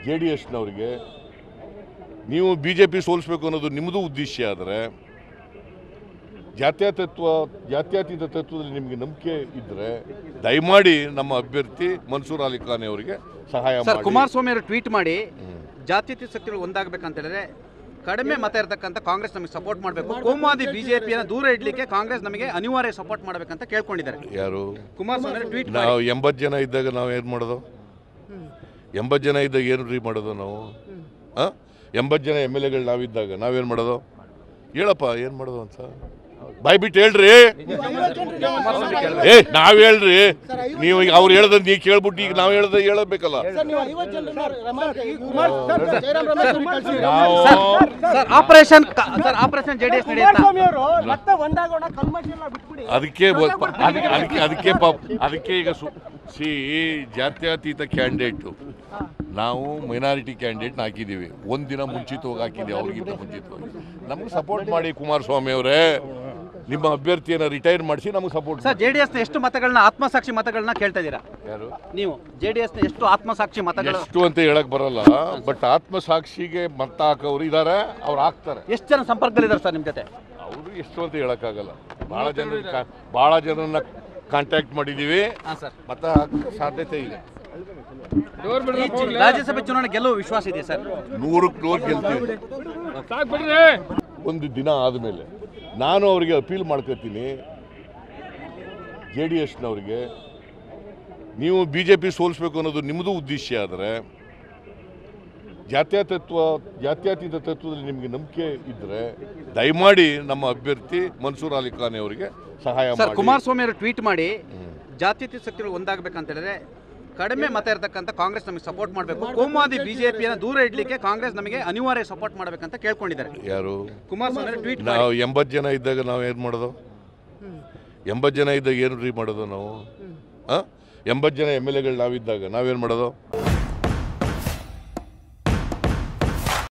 J D ಎಸ್ನವ್ರಿಗೆ ನೀವು B J P ಸೋಲಿಸ್ಬೇಕು ಅನ್ನೋದು ನಿಮ್ಮದು ಉದ್ದೇಶ ಆದರೆ ಜಾತ್ಯತೀತ್ವ ಜಾತ್ಯತೀತ ತತ್ವದಲ್ಲಿ ನಿಮಗೆ ನಂಬಿಕೆ ಇದ್ದರೆ ದಯಮಾಡಿ ನಮ್ಮ ಅಭ್ಯರ್ಥಿ ಮನ್ಸೂರ್ ಅಲಿ ಖಾನ್ ಅವರಿಗೆ ಸಹಾಯ ಸರ್ ಮಾಡಿ ಕುಮಾರಸ್ವಾಮಿ ಅವರು ಟ್ವೀಟ್ ಮಾಡಿ ಹ್ಮ್. ಜಾತ್ಯತೀತ ಶಕ್ತಿಗಳು ಒಂದಾಗಬೇಕಂತ ಹೇಳಿದ್ರೆ ಕಡಿಮೆ ಮತ ಇರತಕ್ಕಂಥ ಕಾಂಗ್ರೆಸ್ ನಮಗೆ ಸಪೋರ್ಟ್ ಮಾಡಬೇಕು ಕೋಮಾದಿ ಬಿಜೆಪಿಯನ್ನು ದೂರ ಇಡ್ಲಿಕ್ಕೆ ಕಾಂಗ್ರೆಸ್ ನಮಗೆ ಅನಿವಾರ್ಯ ಸಪೋರ್ಟ್ ಮಾಡಬೇಕಂತ ಕೇಳ್ಕೊಂಡಿದ್ದಾರೆ ಯಾರು ಕುಮಾರಸ್ವಾಮಿ ಅವರು ಟ್ವೀಟ್ ನಾವು ಎಂಬತ್ತು ಜನ ಇದ್ದಾಗ ನಾವು ಏನು ಮಾಡೋದು ಎಂಬತ್ತು ಜನ ಇದ್ದಾಗ ಏನು ರೀ ಮಾಡೋದು ನಾವು ಹಾಂ ಎಂಬತ್ತು ಜನ ಎಮ್ ಎಲ್ ಎಗಳು ನಾವಿದ್ದಾಗ ನಾವೇನು ಮಾಡೋದು ಹೇಳಪ್ಪ ಏನು ಮಾಡೋದು ಅಂತ ಬಾಯ್ ಬಿಟ್ಟು ಹೇಳ್ರಿ ಏ ನಾವ್ ಹೇಳ್ರಿ ನೀವು ಈಗ ಅವ್ರು ಹೇಳ್ದ ನೀ ಕೇಳ್ಬಿಟ್ಟು ಈಗ ನಾವು ಹೇಳ್ದ ಹೇಳಬೇಕಲ್ಲ ನಾವು sir operation sir operation J D S ನಡೆಯುತ್ತಾ ಮತ್ತೆ ಒಂದಾಗೋಣ ಕಲ್ಮಶ ಎಲ್ಲ ಬಿಟ್ಬಿಡಿ ಅದಕ್ಕೆ ಬ- ಅದಕ್ಕೆ ಅದಕ್ಕೆ ಅದಕ್ಕೆ ಪಾಪ ಅದಕ್ಕೆ ಈಗ ಸು ಸಿ ಜಾತ್ಯತೀತ ಕ್ಯಾಂಡಿಡೇಟು ನಾವು ಮೈನಾರಿಟಿ ಕ್ಯಾಂಡಿಡೇಟ್ನ ಹಾಕಿದ್ದೀವಿ ಒಂದಿನ ಮುಂಚಿತವಾಗಿ ಹಾಕಿದ್ದೀವಿ ಅವ್ರಿಗಿಂತ ಮುಂಚಿತವಾಗಿ ನಮ್ಗೆ ಸಪೋರ್ಟ್ ಮಾಡಿ ಕುಮಾರಸ್ವಾಮಿ ಅವರೇ ನಿಮ್ಮ ಅಭ್ಯರ್ಥಿಯನ್ನು ರಿಟೈರ್ ಮಾಡಿಸಿ ನಮಗೆ ಸಪೋರ್ಟ್ ಸರ್ ಜೆ ಡಿ ಎಸ್ನ ಎಷ್ಟು ಮತಗಳನ್ನ ಆತ್ಮಸಾಕ್ಷಿ ಮತಗಳನ್ನ ಕೇಳ್ತಾ ಇದ್ದೀರಾ ಯಾರು ನೀವು ಜೆ ಡಿ ಎಸ್ನ ಎಷ್ಟು ಆತ್ಮಸಾಕ್ಷಿ ಮತಗಳು ಎಷ್ಟು ಅಂತ ಹೇಳಕ್ ಬರಲ್ಲ ಬಟ್ ಆತ್ಮಸಾಕ್ಷಿಗೆ ಮತ ಹಾಕೋರು ಇದ್ದಾರೆ ಅವ್ರು ಹಾಕ್ತಾರೆ ಎಷ್ಟು ಜನ ಸಂಪರ್ಕದಲ್ಲಿದ್ದಾರೆ ಸರ್ ನಿಮ್ಮ ಜೊತೆ ಅವರು ಎಷ್ಟು ಅಂತ ಹೇಳಕ್ಕಾಗಲ್ಲ ಭಾಳ ಜನ ಭಾಳ ಜನರನ್ನ ಕಾಂಟ್ಯಾಕ್ಟ್ ಮಾಡಿದ್ದೀವಿ ಹಾಂ ಸರ್ ಮತ ಹಾಕೋ ಸಾಧ್ಯತೆ ಇದೆ ರಾಜ್ಯಸಭೆ ಚುನಾವಣೆ ಗೆಲ್ಲುವ ವಿಶ್ವಾಸ ಇದೆ ಸರ್ ನೂರಕ್ಕೆ ನೂರು ಗೆಲ್ತೀವಿ ಒಂದು ದಿನ ಆದಮೇಲೆ ನಾನು ಅವರಿಗೆ ಅಪೀಲ್ ಮಾಡ್ಕೊತೀನಿ ಜೆ ಡಿ ಎಸ್ನವ್ರಿಗೆ ನೀವು ಬಿ ಜೆ ಪಿ ಸೋಲಿಸ್ಬೇಕು ಅನ್ನೋದು ನಿಮ್ಮದು ಉದ್ದೇಶ ಆದರೆ ಜಾತ್ಯತೀತ್ವ ಜಾತ್ಯತೀತ ತತ್ವದಲ್ಲಿ ನಿಮಗೆ ನಂಬಿಕೆ ಇದ್ದರೆ ದಯಮಾಡಿ ನಮ್ಮ ಅಭ್ಯರ್ಥಿ ಮನ್ಸೂರ್ ಅಲಿ ಖಾನ್ ಅವರಿಗೆ ಸಹಾಯ ಸರ್ ಮಾಡಿ ಕುಮಾರಸ್ವಾಮಿ ಅವರು ಟ್ವೀಟ್ ಮಾಡಿ ಜಾತ್ಯತೀತ ಶಕ್ತಿಗಳು ಒಂದಾಗಬೇಕಂತ ಹೇಳಿದ್ರೆ ಕಡಿಮೆ ಮತ ಇರತಕ್ಕಂಥ ಕಾಂಗ್ರೆಸ್ ನಮಗೆ ಸಪೋರ್ಟ್ ಮಾಡಬೇಕು ಕೋಮಾದಿ ಬಿಜೆಪಿಯನ್ನು ದೂರ ಇಡ್ಲಿಕ್ಕೆ ಕಾಂಗ್ರೆಸ್ ನಮಗೆ ಅನಿವಾರ್ಯ ಸಪೋರ್ಟ್ ಮಾಡಬೇಕಂತ ಕೇಳ್ಕೊಂಡಿದ್ದಾರೆ ಯಾರು ಕುಮಾರಸ್ವಾಮಿ ಅವರು ಟ್ವೀಟ್ ನಾವು ಎಂಬತ್ತು ಜನ ಇದ್ದಾಗ ನಾವು ಏನು ಮಾಡೋದು ಎಂಬತ್ತು ಜನ ಇದ್ದಾಗ ಏನು ರೀ ಮಾಡೋದು ನಾವು ಹಾಂ ಎಂಬತ್ತು ಜನ ಎಮ್ ಎಲ್ ಎಗಳು ನಾವಿದ್ದಾಗ ನಾವೇನು ಮಾಡೋದು